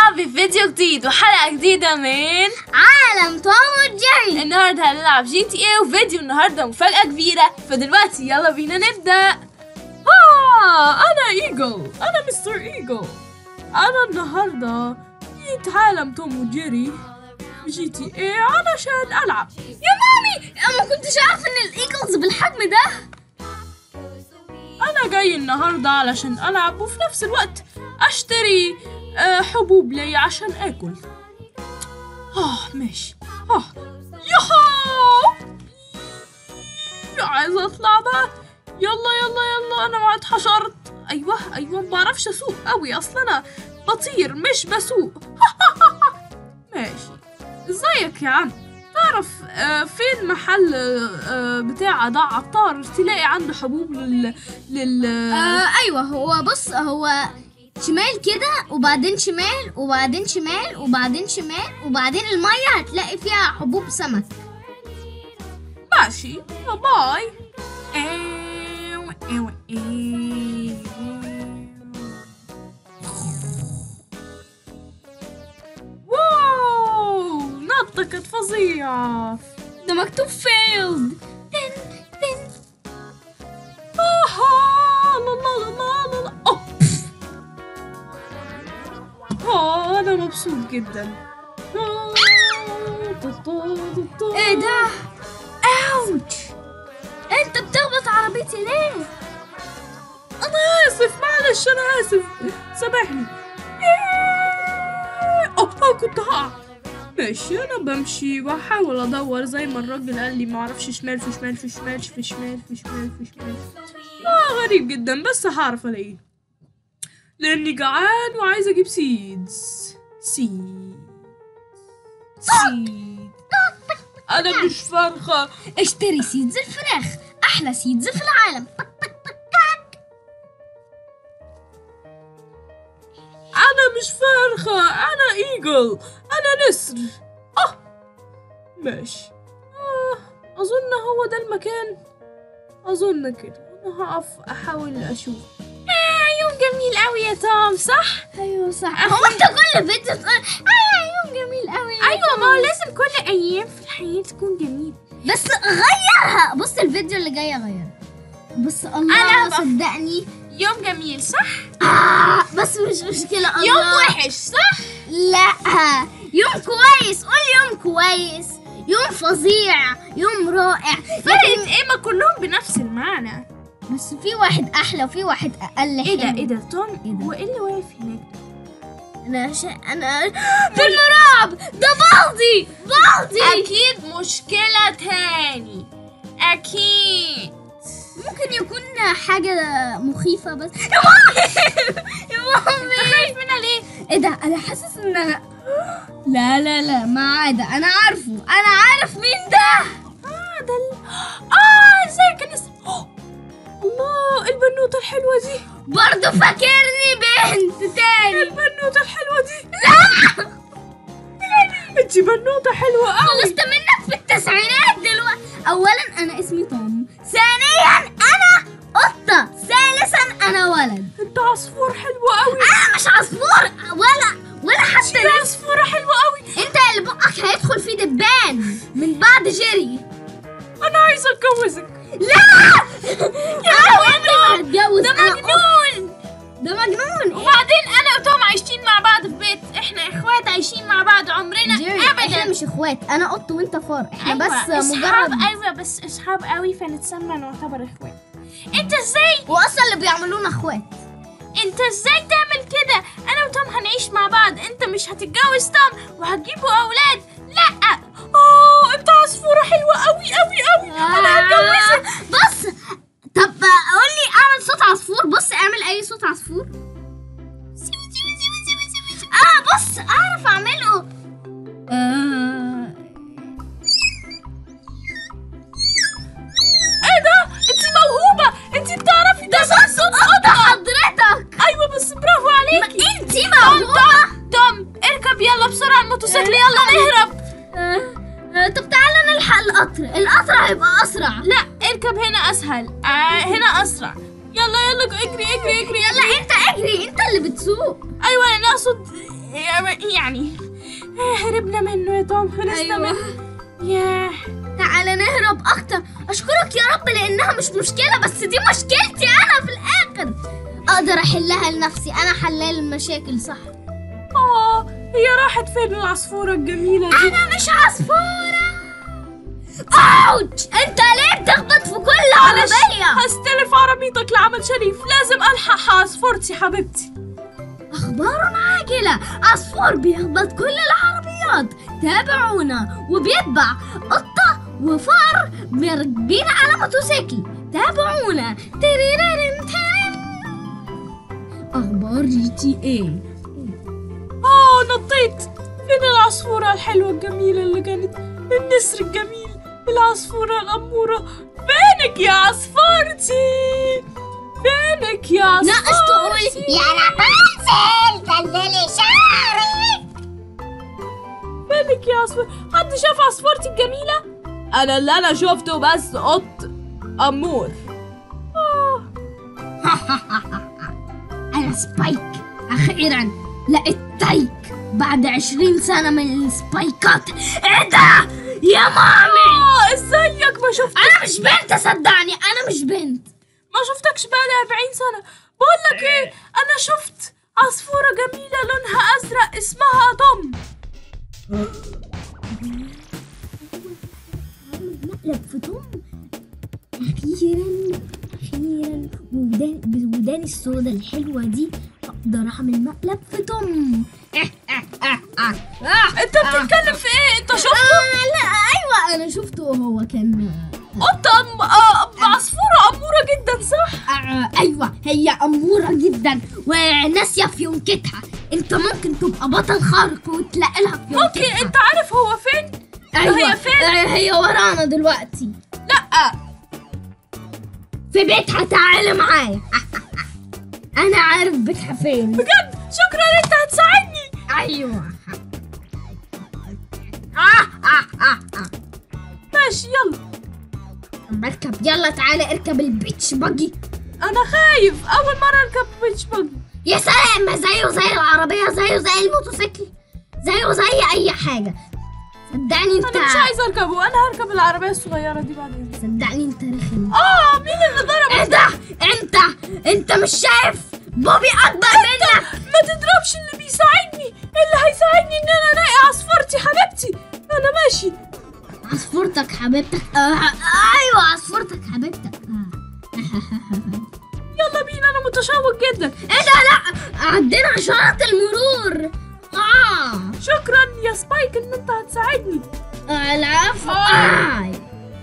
أصحابي فيديو جديد وحلقة جديدة من عالم توم وجيري النهاردة هنلعب جي تي ايه وفيديو النهاردة مفاجأة كبيرة فدلوقتي يلا بينا نبدأ آه أنا إيجل أنا مستر إيجل أنا النهاردة جيت عالم توم وجيري جي تي ايه علشان ألعب يا مامي انا ما كنتش عارفه ان الايجلز بالحجم ده أنا جاي النهاردة علشان ألعب وفي نفس الوقت أشتري آه حبوب لي عشان آكل آه ماشي آه ياهو عايزة أطلع بقى يلا يلا يلا أنا ما اتحشرت أيوه أيوه ما بعرفش أسوق أوي أصل أنا بطير مش بسوق ماشي ازيك يا عم تعرف آه، فين محل آه، بتاع ده عطار تلاقي عنده حبوب لل لل آه ايوه هو بص هو شمال كده وبعدين شمال وبعدين شمال وبعدين شمال وبعدين الميه هتلاقي فيها حبوب سمك ماشي باي إيو، إيو، إيو. واو نطة كانت فظيعة ده مكتوب فيلد تن تن آها، لا لا لا لا لا لا أوه، بف. آه أنا مبسوط جدا آه، ايه ده اوتش انت بتخبط عربيتي ليه أنا آسف معلش أنا آسف سامحني إيه. أوه أوه، كنت هقع ماشي أنا بمشي وأحاول أدور زي ما الراجل قال لي معرفش شمال في شمال في شمال في شمال في شمال في شمال آه غريب جدا بس هعرف ألاقيه لأني جعان وعايز أجيب سيدز سيد سيد أنا مش فارخة اشتري سيدز الفراخ احلى سيدز في العالم أنا مش فارخة أنا إيجل أنا نسر آه ماشي آه أظن هو ده المكان أظن كده أنا هقف أحاول أشوف آه يوم جميل أوي يا توم صح؟ ايوه صح هو انت كل فيديو تقول ايوه يوم جميل قوي أيوة ما هو لازم كل أيام في الحياة تكون جميل بس غيرها بص الفيديو اللي جاي غيرها بص الله أنا بقى- صدقني يوم جميل صح؟ آه بس مش مشكلة الله يوم وحش صح؟ لا يوم كويس قول يوم كويس يوم فظيع يوم رائع فرقت إيه ما كلهم بنفس المعنى بس في واحد احلى وفي واحد اقل إيه ده حلو. إيه ده توم إيه ده؟ هو إيه اللي واقف هناك انا ش... انا فيلم رعب ده بالدي بالدي أكيد مشكلة تاني أكيد ممكن يكون حاجة مخيفة بس يا مامي يا مامي خايف منها ليه؟ ايه ده انا حاسس ان أنا... لا لا لا ما عادة انا عارفه انا عارف مين ده اه ده ال... اه ازيك يا نسر أوه، الله البنوتة الحلوة دي برضه فاكرني بنت تاني البنوتة الحلوة دي لا انتي بنوتة حلوة قوي خلصت منك في التسعينات دلوقتي اولا انا اسمي توم ثانيا انا قطة ثالثا انا ولد انت عصفور حلو قوي انا مش عصفور ولا ولا حتى انتي عصفورة حلوة قوي انت اللي بقك هيدخل فيه دبان من بعد جيري انا عايزة اتجوزك لا يا ده هتجوز ده مجنون ده مجنون وبعدين انا وتوم عايشين مع بعض في بيت احنا اخوات عايشين مع بعض عمرنا جيري احنا ابدا مش اخوات انا قط وانت فار احنا أيوة، بس اصحاب مجرد ايوه بس اصحاب قوي فنتسمى نعتبر اخوات انت ازاي واصلا اللي بيعملونا اخوات انت ازاي تعمل كده انا وتوم هنعيش مع بعض انت مش هتتجوز توم وهتجيبوا اولاد لا اوه انت عصفورة حلوة قوي قوي قوي انا هتجوزك بص طب قول لي اعمل صوت عصفور بص اعمل اي صوت عصفور اه بص اعرف اعمله آه. ايه ده انت موهوبة انت بتعرفي ده صوت صوت ده حضرتك ايوه بس برافو عليكي انت موهوبة توم اركب يلا بسرعة الموتوسيكل يلا نهرب آه، آه، طب تعالى نلحق القطر القطر هيبقى اسرع لا اركب هنا اسهل آه هنا اسرع يلا يلا اجري اجري اجري يلا انت اجري انت اللي بتسوق ايوه انا اقصد يعني هربنا منه يا توم خلصنا أيوة. منه ياه تعالى نهرب اكتر اشكرك يا رب لانها مش مشكله بس دي مشكلتي انا في الاخر اقدر احلها لنفسي انا حلال المشاكل صح اه هي راحت فين العصفورة الجميلة دي انا مش عصفوره اوتش انت ليه بتخبط في كل معلش عربيه هستلف عربيتك لعمل شريف لازم الحق عصفورتي حبيبتي اخبار عاجله عصفور بيخبط كل العربيات تابعونا وبيتبع قطه وفار راكبين على موتوسيكل تابعونا تريرين ترين اخبار جي تي اي اه نطيت فين العصفورة الحلوة الجميلة اللي كانت النسر الجميل العصفورة الأمورة فينك يا عصفورتي فينك يا ناقص عصفورتي تقول يا رابنزل دللي شعري فينك يا عصفور حد شاف عصفورتي الجميلة أنا اللي أنا شفته بس قط أمور آه. انا سبايك اخيرا لقيت تايك بعد عشرين سنة من السبايكات ايه ده يا مامي اه ازيك ما شفت انا مش بنت صدقني انا مش بنت ما شفتكش بقالي 40 سنة بقول لك ايه انا شفت عصفورة جميلة لونها ازرق اسمها ضم مقلب في توم اخيرا اخيرا بودان بوداني السودا الحلوة دي اقدر اعمل مقلب في توم انت بتتكلم في ايه انت شفته آه لا ايوه انا شفته وهو كان قطة أم... آه عصفورة أمورة جدا صح آه ايوه هي اموره جدا وناسيه فيونكتها انت ممكن تبقى بطل خارق وتلاقي لها فيونكتها اوكي انت عارف هو فين ايوه هي فين؟ آه، هي ورانا دلوقتي لا في بيتها تعالي معايا انا عارف بيتها فين بجد شكرا انت هتساعدني ايوه ماشي يلا مركب يلا تعالى اركب البيتش باجي انا خايف اول مرة اركب بيتش باجي يا سلام ما زيه زي العربيه زيه زي الموتوسيكل زيه زي اي حاجه صدقني انت انا مش عايزة اركبه انا هركب العربية الصغيرة دي بعدين صدقني انت رخم اه مين اللي ضرب ايه ده انت انت مش شايف بوبي اكبر منك ما تضربش اللي بيساعدني اللي هيساعدني ان انا الاقي عصفورتي حبيبتي انا ماشي عصفورتك حبيبتك آه. ايوه عصفورتك حبيبتك آه. يلا بينا انا متشوق جدا ايه ده لا عدينا عشرات المرور اه شكرا يا سبايك ان انت هتساعدني آه، العفو آه. آه.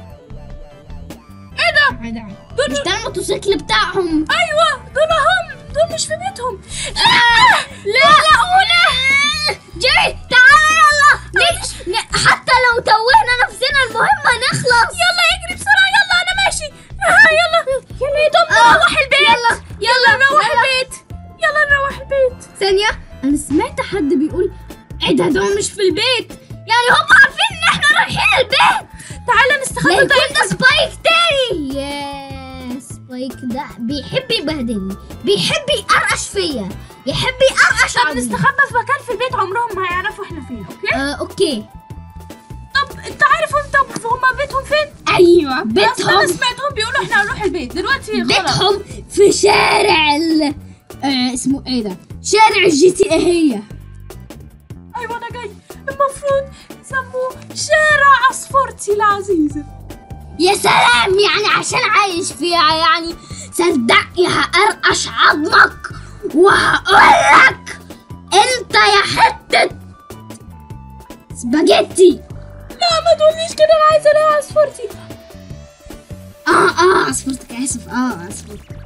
ايه ده ايه ده دول مش ده الموتوسيكل بتاعهم ايوه دول هم دول مش في بيتهم لا لا ولا جاي تعالى يلا ن- ن- حتى لو توهنا نفسنا المهم نخلص يلا اجري بسرعة يلا انا ماشي آه يلا يلا يا دوب آه. نروح البيت يلا يلا نروح يلا. البيت يلا نروح البيت ثانية أنا سمعت حد بيقول إيه ده دول مش في البيت يعني هم عارفين إن إحنا رايحين البيت تعالى لا نستخبى يكون تحت ده سبايك تاني يا سبايك ده بيحب يبهدلني بيحب يقرقش فيا يحب يقرقش طب عني نستخبى في مكان في البيت عمرهم ما هيعرفوا احنا فين اوكي آه أوكي طب انت عارف انت هما بيتهم فين أيوة اصل انا بيتهم سمعتهم بيقولوا احنا هنروح البيت دلوقتي خلاص بيتهم في شارع ال آه اسمه إيه ده شارع الجي تي إيه هي ايوه انا جاي المفروض يسموه شارع عصفورتي العزيزة يا سلام يعني عشان عايش فيها يعني صدقني هقرقش عظمك وهقولك انت يا حتة سباجيتي لا ما تقوليش كده انا عايزة الاقي عصفورتي اه اه عصفورتك اسف اه عصفورتك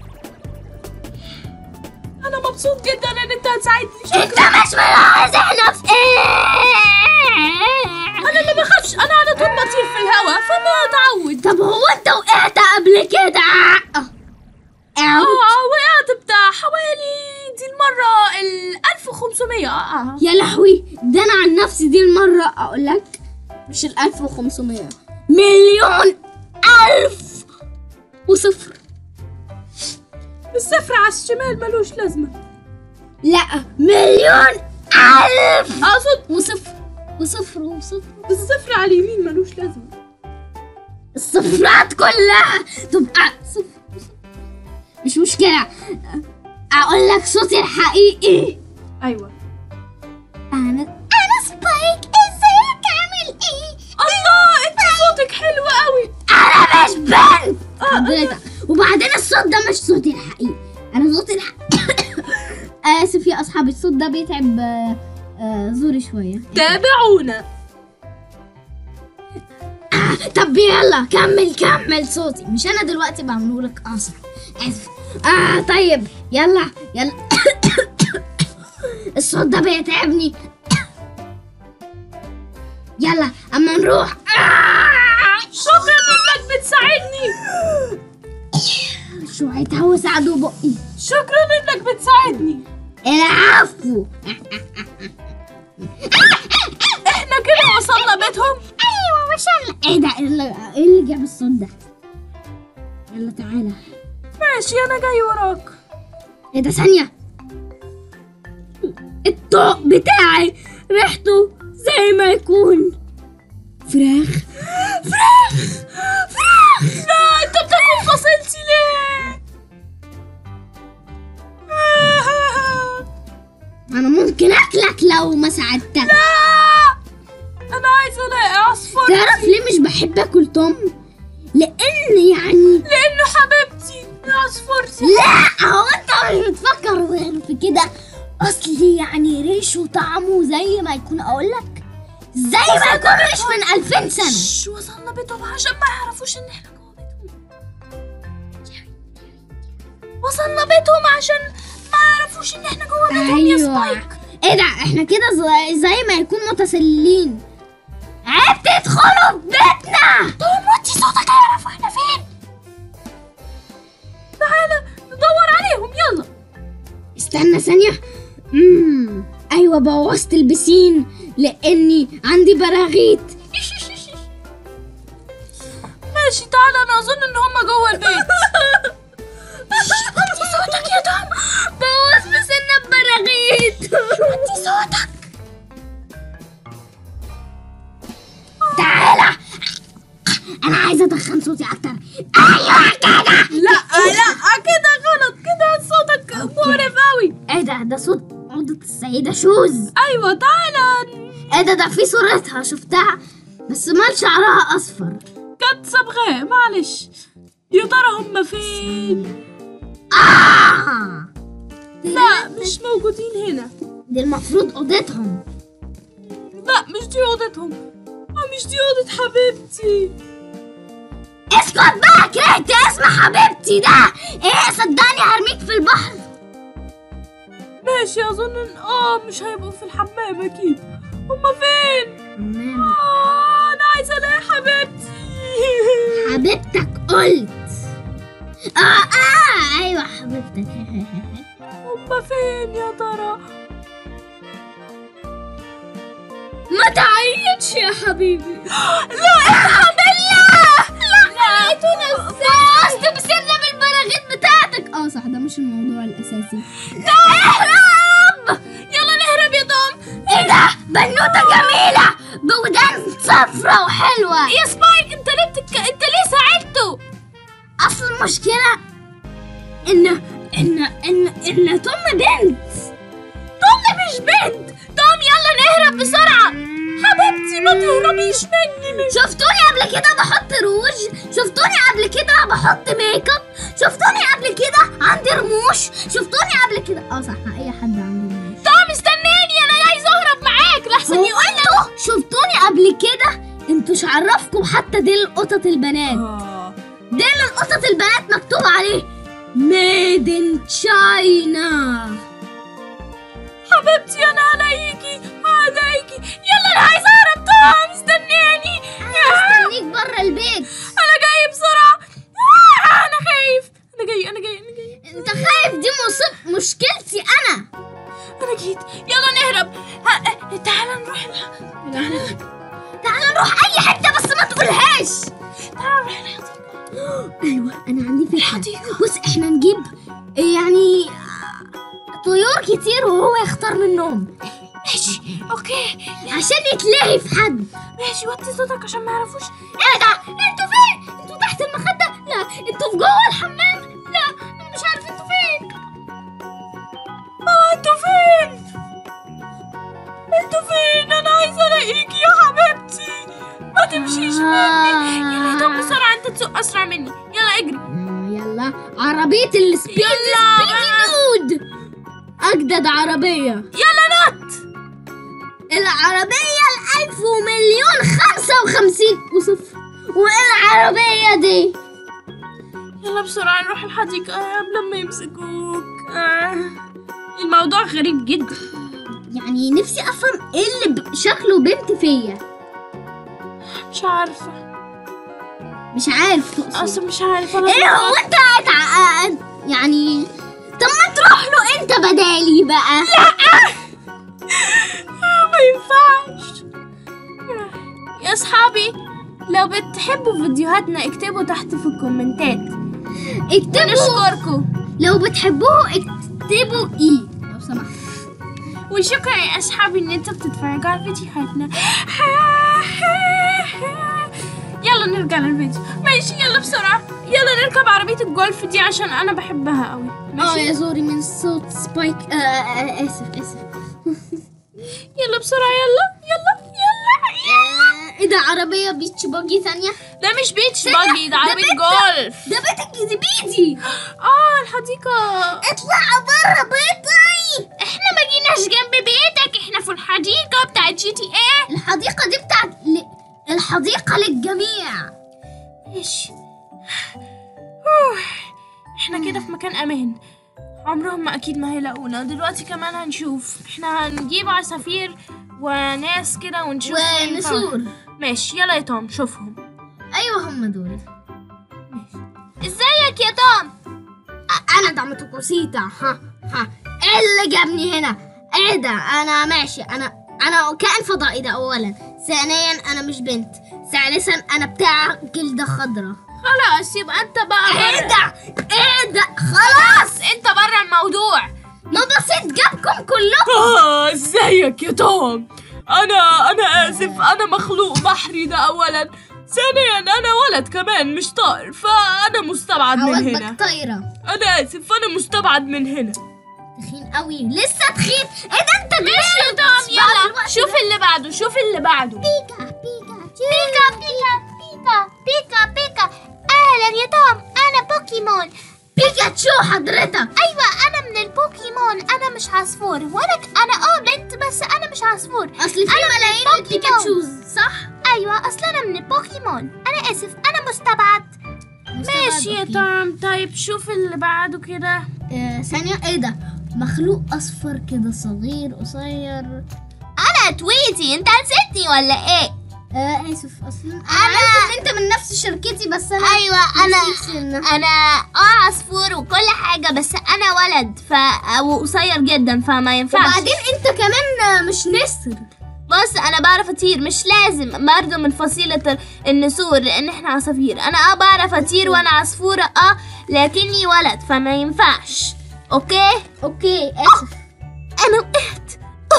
انا مبسوط جدا ان انت هتساعدني انت مش ملاحظ احنا في ايه انا اللي بخافش انا على طول بطير في الهواء فانا اتعود طب هو انت وقعت قبل كده اه اه وقعت بتاع حوالي دي المرة ال 1500 اه اه يا لهوي ده انا عن نفسي دي المرة اقول لك مش ال 1500 مليون الف وصفر الصفر على الشمال ملوش لازمة لا مليون ألف أقصد وصفر وصفر وصفر الصفر على اليمين ملوش لازمة الصفرات كلها تبقى صفر صفر. مش مشكلة أقول لك صوتي الحقيقي أيوة أنا أنا سبايك ازيك عامل ايه؟ الله أنت صوتك حلو قوي أنا مش بنت حضرتك وبعدين الصوت ده مش صوتي الحقيقي أنا صوتي الحقيقي آسف يا أصحابي الصوت ده بيتعب آه، آه، زوري شوية تابعونا طب يلا كمل كمل صوتي مش انا دلوقتي بعمله لك اسرع اسف اه طيب يلا يلا الصوت ده بيتعبني يلا اما نروح شكرا إنك بتساعدني شوية هوا ساعدوا بقي شكرا إنك بتساعدني العفو إحنا كده وصلنا بيتهم ايوه وصلنا ايه ده ايه اللي, إيه اللي جاب الصوت ده يلا تعالى ماشي أنا جاي وراك ايه ده ثانية الطوق بتاعي ريحته زي ما يكون فراخ فراخ فراخ لا أنت بتاكل فصيلتي ليه؟ انا ممكن اكلك لو ما ساعدتك لا أنا عايزة ألاقي عصفور تعرف ليه مش بحب اكل توم لان يعني لأنه حبيبتي عصفورتي لا هو انت مش بتفكر غير في كده اصلي يعني ريشه وطعمه زي ما يكون اقول لك زي ما يكون ريش من 2000 سنه شش وصلنا بيتهم عشان ما يعرفوش إن إحنا جوه بيتهم وصلنا بيتهم عشان ما يعرفوش إن إحنا جوه بيتهم يا سبايك ايه ده احنا كده زي, زي ما يكون متسللين عيب تدخلوا في بيتنا طب وطي صوتك هيعرفوا إحنا فين تعالى ندور عليهم يلا استنى ثانية امم ايوه بوظت البسين لاني عندي براغيث ماشي تعالى أنا أظن إن هما جوه البيت وطي صوتك يا توم بوظ بسنا ببراغيث وطي صوتك تعالى انا عايزه ادخن صوتي اكتر ايوه كده لا لا كده غلط كده صوتك مقرف قوي ايه ده ده صوت عقدة السيدة شوز ايوه تعالى ايه ده ده في صورتها شفتها بس مال شعرها اصفر كانت صبغاه معلش يا ترى هما فين آه. لا مش موجودين هنا دي المفروض اوضتهم لا مش دي اوضتهم آه، مش دي اوضه حبيبتي اسكت بقى كرهت اسم حبيبتي ده ايه صدقني هرميك في البحر ماشي اظن ان اه مش هيبقوا في الحمام اكيد هما فين تمام آه انا عايزه الاقي حبيبتي حبيبتك قلت اه اه ايوه حبيبتك هما فين يا ترى ما تعيطش يا حبيبي لا ارحم الله لا خليتونا ازاي بسرنا بالبراغيث بتاعتك اه صح ده مش الموضوع الاساسي اهرب يلا نهرب يا توم ايه ده بنوته جميله بودان صفرة وحلوه يا سبايك انت ليه بتك... انت ليه ساعدته اصل المشكله ان ان ان ان توم بنت توم مش بنت توم يلا نهرب بسرعة حبيبتي ما تهربيش مني مش شفتوني قبل كده بحط روج شفتوني قبل كده بحط ميك اب شفتوني قبل كده عندي رموش شفتوني قبل كده اه صح اي حد عنده رموش توم استناني انا عايز اهرب معاك لحسن هو يقول انتوا شفتوني قبل كده انتوا مش عرفكم حتى دي القطط البنات دي القطط البنات مكتوب عليه ميد ان تشاينا حبيبتي انا هلاقيكي هلاقيكي يلا انا عايز اهرب توم استناني استنيك بره البيت انا جاي بسرعة آه، انا خايف انا جاي انا جاي انا جاي انت خايف دي مصيب مشكلتي انا انا جيت يلا نهرب ها، تعال نروح ال- تعال تعال نروح اي حته بس ما تقولهاش تعال نروح الحديقة ايوه انا عندي فكره الحديقة. بص احنا نجيب يعني طيور كتير وهو يختار منهم ماشي اوكي عشان يتلهي في حد ماشي وطي صوتك عشان ما يعرفوش ايه ده انتوا فين انتوا تحت المخده لا انتوا في جوه الحمام لا انا مش عارف انتوا فين اه انتوا فين انتوا فين انا عايزه الاقيكي يا حبيبتي ما تمشيش مني يلا يا توم بسرعه انت تسوق اسرع مني يلا اجري آه، يلا عربية السبيد يلا سبيدي دود أجدد عربية يلا نط العربية الألف ومليون خمسة وخمسين وصفر والعربية دي يلا بسرعه نروح الحديقه قبل ما يمسكوك آه. الموضوع غريب جدا يعني نفسي أفهم إيه اللي ب- شكله بنت فيا مش عارفه مش عارف تقصد اصلا مش عارفه انا إيه هو أنت هتع- يعني طب ما تروح له أنت بدالي بقى ما ينفعش يا اصحابي لو بتحبوا فيديوهاتنا اكتبوا تحت في الكومنتات اكتبوا نشكركم لو بتحبوه اكتبوا إيه لو سمحت وشكرا يا اصحابي ان انتوا بتتفرجوا على فيديوهاتنا يلا نرجع للفيديو ماشي يلا بسرعة يلا نركب عربية الجولف دي عشان انا بحبها قوي اه ماشي يا زوري من صوت سبايك آه آه اسف اسف يلا بسرعة يلا يلا يلا آه، ايه ده عربية بيتش باجي ثانية ده مش بيتش ثانية، باجي ده ده عربية بيت- جولف ده بيتك بيدي اه الحديقة اطلع بره بيتي احنا ما جيناش جنب بيتك احنا في الحديقة بتاعت جي تي ايه الحديقة دي بتاعت ل... الحديقة للجميع ماشي أوه، احنا كده في مكان امان عمرهم ما اكيد ما هيلاقونا دلوقتي كمان هنشوف احنا هنجيب عصافير وناس كده ونشوف مين ينفع. ونسور ماشي يلا يا توم شوفهم ايوه هم دول ازيك يا توم أ- انا دعمة كوسيتا ها ها ايه اللي جابني هنا ايه ده انا ماشي انا انا كائن فضائي ده اولا ثانيا انا مش بنت ثالثا انا بتاع جلدة خضراء خلاص يبقى انت بقى ايه بره ده ايه ده خلاص انت بره الموضوع ما بسيط جابكم كلكم اه ازيك يا توم انا انا اسف انا مخلوق بحري ده اولا ثانيا انا ولد كمان مش طائر فانا مستبعد من هنا عواقبك طايرة انا اسف انا مستبعد من هنا تخين قوي لسه تخين ايه ده انت ماشي يا توم يلا شوف اللي بعده شوف اللي بعده بيكا بيكا بيكا بيكا بيكا بيكا بيكا اهلا يا توم انا بوكيمون بيكاتشو حضرتك ايوه انا من البوكيمون انا مش عصفور وانا ك- انا اه بنت بس انا مش عصفور اصل في أنا من ملايين البوكيمون. البيكاتشوز صح ايوه اصل انا من البوكيمون انا اسف انا مستبعد ماشي يا توم طيب شوف اللي بعده كده آه، ثانية ايه ده مخلوق اصفر كده صغير قصير انا تويتي انت نسيتني ولا ايه آه اسف اصلا انا عارفه ان انت من نفس شركتي بس انا ايوه انا نسيت سنة. انا اه عصفور وكل حاجه بس انا ولد ف وقصير جدا فما ينفعش وبعدين انت كمان آه، مش نسر بص انا بعرف اطير مش لازم برضه من فصيلة ال- النسور لان احنا عصافير انا اه بعرف اطير وانا عصفورة اه لكني ولد فما ينفعش اوكي اوكي اسف انا وقعت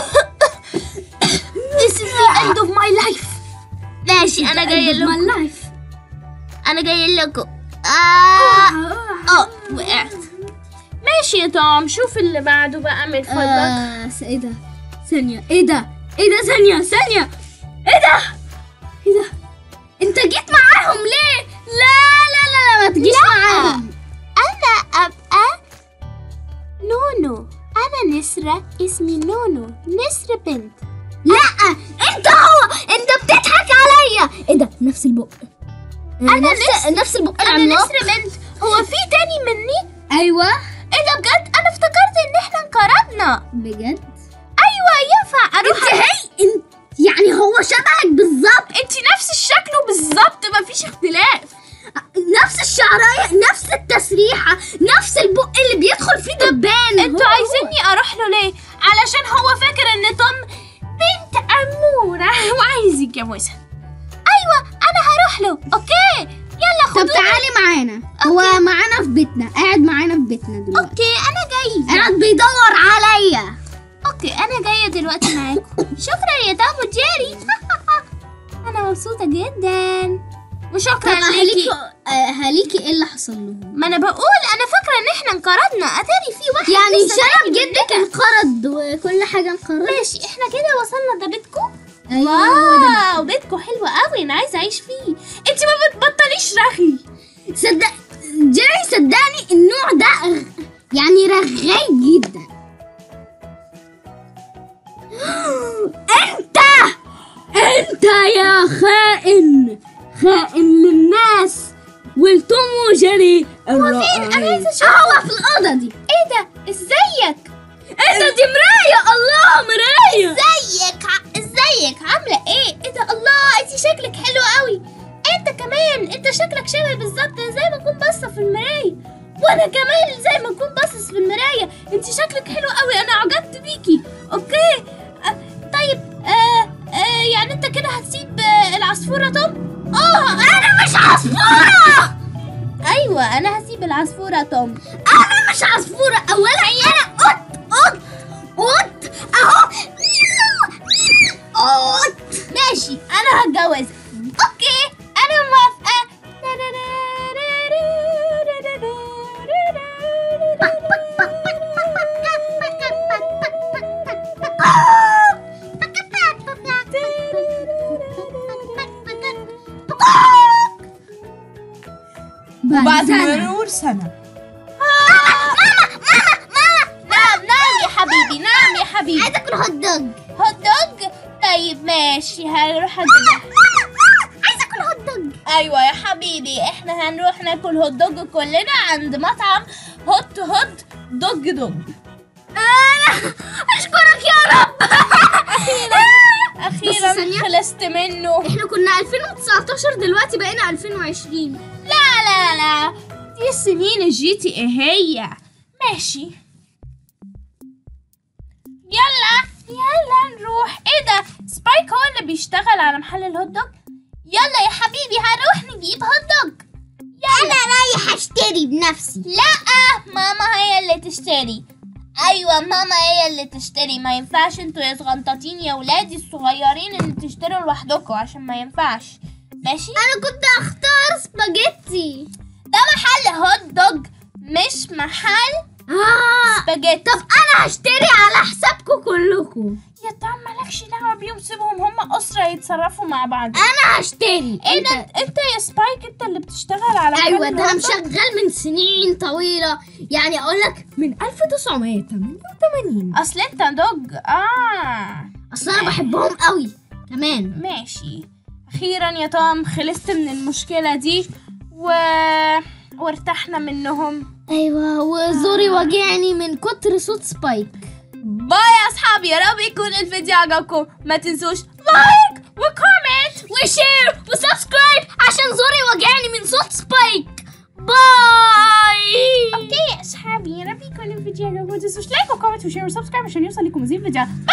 This is the end of my life ماشي انا جاي لكم my life انا جاي لكم اه اه وقعت ماشي يا توم شوف اللي بعده بقى من فضلك آه س- ايه ده ثانية ايه ده ايه ده ثانية ثانية ايه ده ايه ده انت جيت معاهم ليه لا لا لا, لا ما تجيش معاهم انا ابقى نونو انا نسرة اسمي نونو نسر بنت لا انت هو انت بتضحك عليا ايه ده نفس البق أنا نفس نسر. نفس البق انا العملاق نسر بنت هو في تاني مني ايوه ايه ده بجد انا افتكرت ان احنا انقرضنا بجد ايوه ينفع اروح انت هي انت يعني هو شبهك بالظبط انت نفس الشكل بالظبط مفيش اختلاف نفس الشعرايه نفس التسريحه نفس البق اللي بيدخل فيه دبان انتوا هو- عايزيني اروح له ليه علشان هو فاكر ان توم بنت اموره وعايز يتجوزها ايوه انا هروح له اوكي يلا طب خدوني تعالي معانا هو معانا في بيتنا قاعد معانا في بيتنا دلوقتي اوكي انا جاي قاعد بيدور عليا اوكي انا جايه دلوقتي معاكم شكرا يا توم وجيري انا مبسوطه جدا طب وشكرا ليكي هليكي آه، هليكي ايه اللي حصل لهم ما انا بقول انا فاكره ان احنا انقرضنا اتاري في واحد يعني لسه شنب باقي جدك انقرض وكل حاجه انقرضت ماشي احنا كده وصلنا ده بيتكم ايوه هو ده واو بيتكم حلو قوي انا عايزه اعيش فيه انت ما بتبطليش رغي صدق جيري صدقني النوع ده غ- يعني رغاي جدا انت انت يا خائن خائن للناس والتوم وجيري الرائعين أنا عايزة أشوفه. هو في الأوضة دي ايه ده ازيك انت دي مراية الله مراية ازيك ع- ازيك عامله ايه ايه ده الله انت شكلك حلو قوي انت كمان انت شكلك شبه بالظبط زي ما اكون باصه في المرايه وانا كمان زي ما اكون باصص في المرايه انت شكلك حلو قوي انا عجبت بيكي اوكي أه طيب آه آه يعني انت كده هتسيب آه العصفوره توم اه انا مش عصفوره ايوه انا هسيب العصفوره توم انا مش عصفورة اولا انا قط قط قط اهو قط ماشي انا هتجوز اوكي انا موافقه بعد سنة. مرور سنة نعم نعم يا حبيبي نعم يا حبيبي عايزة اكل هوت دوج هوت دوج طيب ماشي هنروح أجيب- عايزة اكل هوت دوج ايوه يا حبيبي احنا هنروح ناكل هوت دوج كلنا عند مطعم هوت هوت دوج دوج اشكرك يا رب اخيرا ثانية. خلصت منه احنا كنا 2019 دلوقتي بقينا 2020 لا لا لا دي سنين الجي تي ايه هي ماشي يلا يلا نروح ايه ده سبايك هو اللي بيشتغل على محل الهوت دوج يلا يا حبيبي هنروح نجيب هوت دوج انا رايح اشتري بنفسي لا ماما هي اللي تشتري ايوه ماما هي اللي تشتري ما ينفعش انتوا يا صغنطاطين يا ولادي الصغيرين ان تشتروا لوحدكم عشان ما ينفعش ماشي انا كنت اختار سباجيتي ده محل هوت دوج مش محل اه سباجيتي طب انا هشتري على حسابكم كلكم يا طعم مالكش دعوه بيهم سيبهم هم اسره يتصرفوا مع بعض انا هشتري ايه ده انت يا سبايك انت اللي بتشتغل على محل ايوه ده انا الهوت دوج؟ مشغل من سنين طويله يعني اقول لك من 1988 اصل انت دوج اه اصل انا بحبهم قوي كمان ماشي اخيرا يا توم خلصت من المشكله دي و... وارتحنا منهم ايوه وزوري وجعني من كتر صوت سبايك باي يا اصحابي يا رب يكون الفيديو عجبكم ما تنسوش لايك وكومنت وشير وسبسكرايب عشان زوري وجعني من صوت سبايك باي اوكي يا اصحابي يا رب يكون الفيديو عجبكم ما تنسوش لايك وكومنت وشير وسبسكرايب عشان يوصل لكم مزيد فيديوهات باي